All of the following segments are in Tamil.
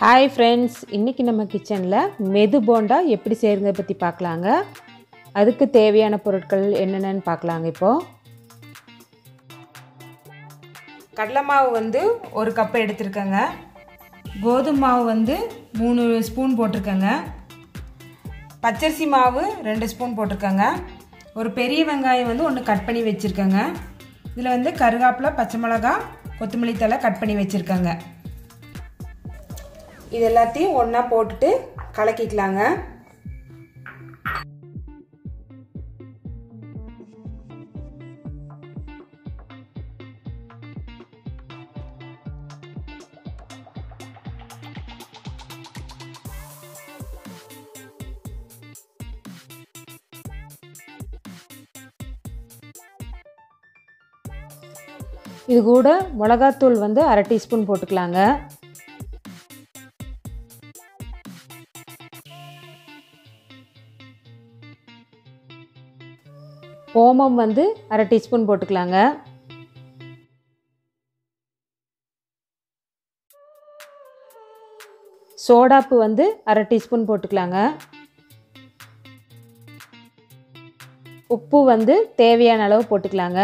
ஹாய் ஃப்ரெண்ட்ஸ் இன்றைக்கி நம்ம கிச்சனில் மெது போண்டா எப்படி செய்கிறத பற்றி பார்க்கலாங்க அதுக்கு தேவையான பொருட்கள் என்னென்னு பார்க்கலாங்க இப்போது கடலை மாவு வந்து ஒரு கப் எடுத்திருக்கேங்க கோதுமை மாவு வந்து மூணு ஸ்பூன் போட்டிருக்கேங்க பச்சரிசி மாவு ரெண்டு ஸ்பூன் போட்டிருக்கேங்க ஒரு பெரிய வெங்காயம் வந்து ஒன்று கட் பண்ணி வச்சுருக்கேங்க இதில் வந்து கருகாப்பிலை பச்சை மிளகா கொத்தமல்லி தலை கட் பண்ணி வச்சுருக்கேங்க இது எல்லாத்தையும் ஒன்றா போட்டுட்டு கலக்கிக்கலாங்க இது கூட மிளகாத்தூள் வந்து அரை டீஸ்பூன் போட்டுக்கலாங்க ஓமம் வந்து அரை டீஸ்பூன் போட்டுக்கலாங்க சோடாப்பு வந்து அரை டீஸ்பூன் போட்டுக்கலாங்க உப்பு வந்து தேவையான அளவு போட்டுக்கலாங்க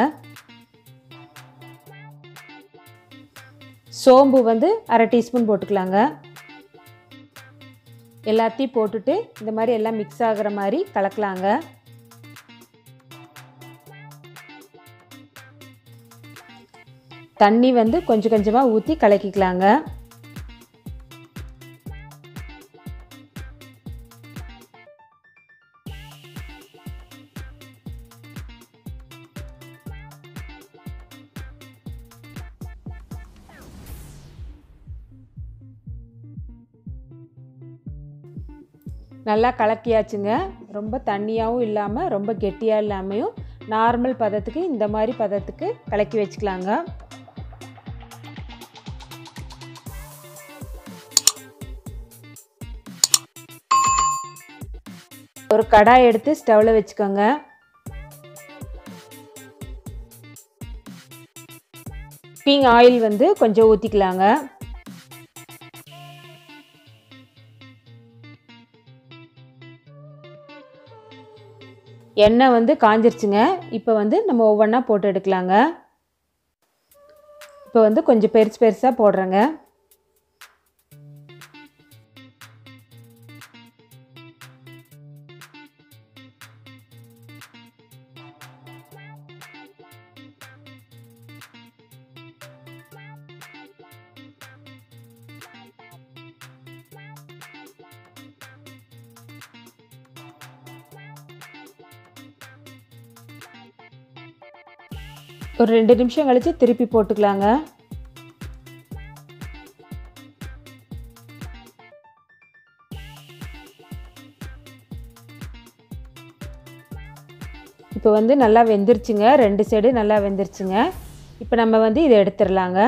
சோம்பு வந்து அரை டீஸ்பூன் போட்டுக்கலாங்க எல்லாத்தையும் போட்டுட்டு இந்த மாதிரி எல்லாம் மிக்ஸ் ஆகிற மாதிரி கலக்கலாங்க தண்ணி வந்து கொஞ்சம் கொஞ்சமாக ஊற்றி கலக்கிக்கலாங்க நல்லா கலக்கியாச்சுங்க ரொம்ப தண்ணியாகவும் இல்லாமல் ரொம்ப கெட்டியாக இல்லாமையும் நார்மல் பதத்துக்கு இந்த மாதிரி பதத்துக்கு கலக்கி வச்சுக்கலாங்க ஒரு கடாய் எடுத்து ஸ்டவ்வில் வச்சுக்கோங்க குக்கிங் ஆயில் வந்து கொஞ்சம் ஊற்றிக்கலாங்க எண்ணெய் வந்து காஞ்சிருச்சுங்க இப்போ வந்து நம்ம ஒவ்வொன்றா போட்டு எடுக்கலாங்க இப்போ வந்து கொஞ்சம் பெருசு பெருசாக போடுறேங்க ஒரு ரெண்டு நிமிஷம் கழித்து திருப்பி போட்டுக்கலாங்க இப்போ வந்து நல்லா வெந்துருச்சுங்க ரெண்டு சைடு நல்லா வெந்துருச்சுங்க இப்போ நம்ம வந்து இதை எடுத்துடலாங்க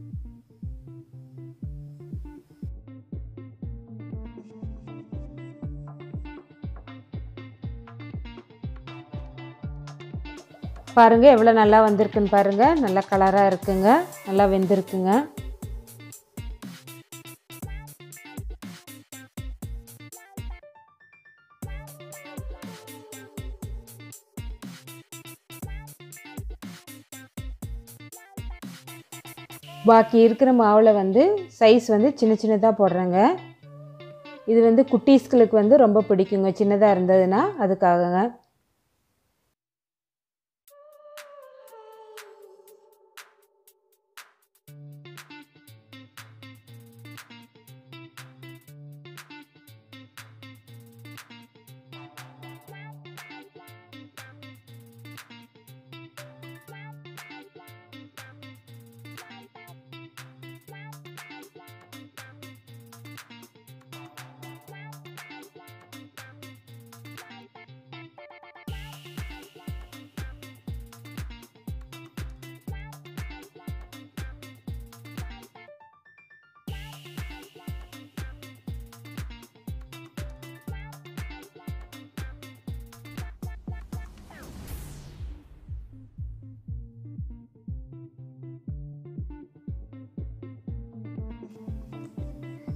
பாருங்கள் எவ்வளோ நல்லா வந்திருக்குன்னு பாருங்கள் நல்லா கலராக இருக்குங்க நல்லா வெந்திருக்குங்க பாக்கி இருக்கிற மாவில் வந்து சைஸ் வந்து சின்ன சின்னதாக போடுறேங்க இது வந்து குட்டீஸ்களுக்கு வந்து ரொம்ப பிடிக்குங்க சின்னதாக இருந்ததுன்னா அதுக்காகங்க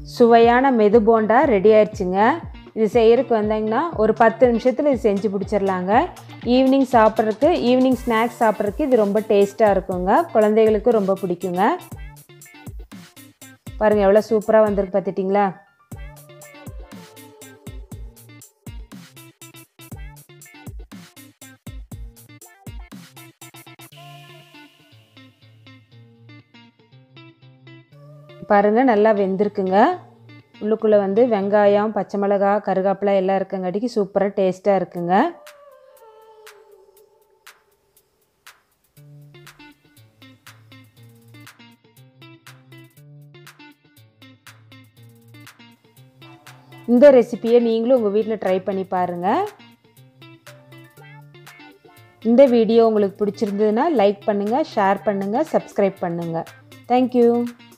சுவையான மெது போண்டா ரெடி ஆயிடுச்சுங்க இது செய்யறதுக்கு வந்தீங்கன்னா ஒரு பத்து நிமிஷத்தில் இது செஞ்சு பிடிச்சிடலாங்க ஈவினிங் சாப்பிட்றதுக்கு ஈவினிங் ஸ்நாக்ஸ் சாப்பிட்றதுக்கு இது ரொம்ப டேஸ்ட்டாக இருக்குங்க குழந்தைகளுக்கு ரொம்ப பிடிக்குங்க பாருங்கள் எவ்வளோ சூப்பராக வந்திருக்கு பார்த்துட்டிங்களா பாருங்கள் நல்லா வெந்திருக்குங்க உள்ளுக்குள்ளே வந்து வெங்காயம் பச்சை மிளகா கருகாப்பிலை எல்லாம் இருக்கங்காட்டிக்கு சூப்பராக டேஸ்ட்டாக இருக்குங்க இந்த ரெசிப்பியை நீங்களும் உங்கள் வீட்டில் ட்ரை பண்ணி பாருங்கள் இந்த வீடியோ உங்களுக்கு பிடிச்சிருந்ததுன்னா லைக் பண்ணுங்கள் ஷேர் பண்ணுங்கள் சப்ஸ்கிரைப் பண்ணுங்கள் தேங்க்யூ